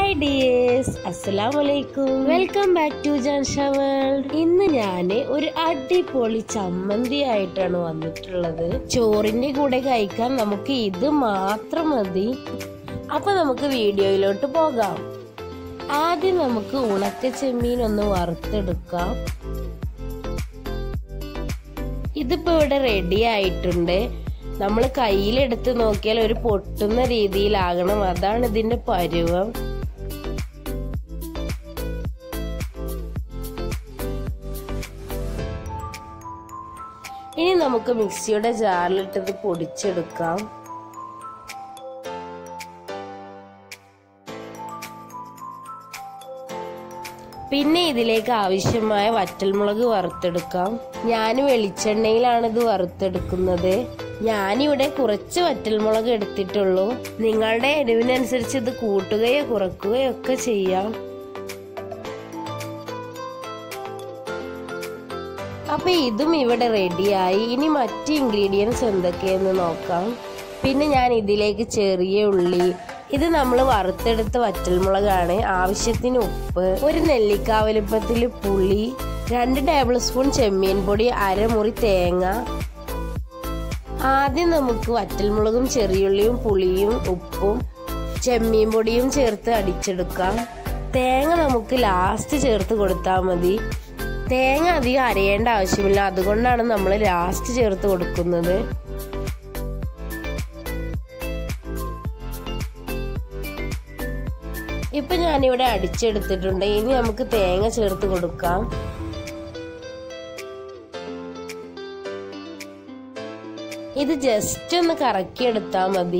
hi dears അസ്സലാം വലൈക്കും welcome back to Jansha world ഇന്ന് ഞാൻ ഒരു അടിപൊളി ചമ്മന്തി ആയിട്ടാണ് വന്നിട്ടുള്ളത് ചോറിന്റെ കൂടെ കഴിക്കാൻ നമുക്ക് ഇത് മാത്രം മതി അപ്പൊ നമുക്ക് വീഡിയോയിലോട്ട് പോകാം ആദ്യം നമുക്ക് ഉണക്ക ചെമ്മീൻ ഒന്ന് വറുത്തെടുക്കാം ഇതിപ്പോ ഇവിടെ റെഡി ആയിട്ടുണ്ട് നമ്മൾ കയ്യിലെടുത്ത് നോക്കിയാൽ ഒരു പൊട്ടുന്ന രീതിയിലാകണം അതാണ് ഇതിന്റെ പരുവം ഇനി നമുക്ക് മിക്സിയുടെ ജാറിലിട്ടത് പൊടിച്ചെടുക്കാം പിന്നെ ഇതിലേക്ക് ആവശ്യമായ വറ്റൽമുളക് വറുത്തെടുക്കാം ഞാൻ വെളിച്ചെണ്ണയിലാണ് ഇത് വറുത്തെടുക്കുന്നത് ഞാനിവിടെ കുറച്ച് വറ്റൽമുളക് എടുത്തിട്ടുള്ളൂ നിങ്ങളുടെ എരിവിനനുസരിച്ച് ഇത് കൂട്ടുകയോ കുറക്കുകയോ ഒക്കെ ചെയ്യാം അപ്പൊ ഇതും ഇവിടെ റെഡിയായി ഇനി മറ്റ് ഇൻഗ്രീഡിയൻസ് എന്തൊക്കെയെന്ന് നോക്കാം പിന്നെ ഞാൻ ഇതിലേക്ക് ചെറിയ ഉള്ളി ഇത് നമ്മൾ വറുത്തെടുത്ത വറ്റൽമുളകാണ് ആവശ്യത്തിന് ഉപ്പ് ഒരു നെല്ലിക്ക വലുപ്പത്തിൽ പുളി രണ്ട് ടേബിൾ സ്പൂൺ ചെമ്മീൻ പൊടി അരമുറി തേങ്ങ ആദ്യം നമുക്ക് വറ്റൽമുളകും ചെറിയുള്ളിയും പുളിയും ഉപ്പും ചെമ്മീൻ പൊടിയും ചേർത്ത് അടിച്ചെടുക്കാം തേങ്ങ നമുക്ക് ലാസ്റ്റ് ചേർത്ത് കൊടുത്താൽ മതി തേങ്ങ അധികം അരയേണ്ട ആവശ്യമില്ല അതുകൊണ്ടാണ് നമ്മൾ ലാസ്റ്റ് ചേർത്ത് കൊടുക്കുന്നത് ഇപ്പൊ ഞാനിവിടെ അടിച്ചെടുത്തിട്ടുണ്ട് ഇനി നമുക്ക് തേങ്ങ ചേർത്ത് കൊടുക്കാം ഇത് ജസ്റ്റ് ഒന്ന് കറക്കി എടുത്താൽ മതി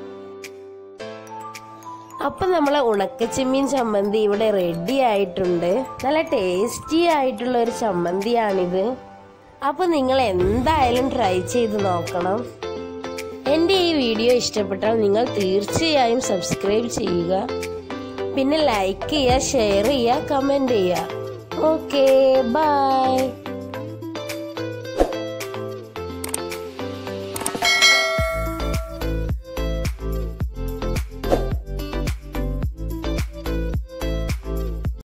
അപ്പൊ നമ്മളെ ഉണക്കച്ചെമ്മീൻ ചമ്മന്തി ഇവിടെ റെഡി ആയിട്ടുണ്ട് നല്ല ടേസ്റ്റി ആയിട്ടുള്ള ഒരു ചമ്മന്തിയാണിത് അപ്പൊ നിങ്ങൾ എന്തായാലും ട്രൈ ചെയ്ത് നോക്കണം എൻ്റെ ഈ വീഡിയോ ഇഷ്ടപ്പെട്ടാൽ നിങ്ങൾ തീർച്ചയായും സബ്സ്ക്രൈബ് ചെയ്യുക പിന്നെ ലൈക്ക് ചെയ്യുക ഷെയർ ചെയ്യുക കമൻറ്റ് ചെയ്യുക ഓക്കെ ബൈ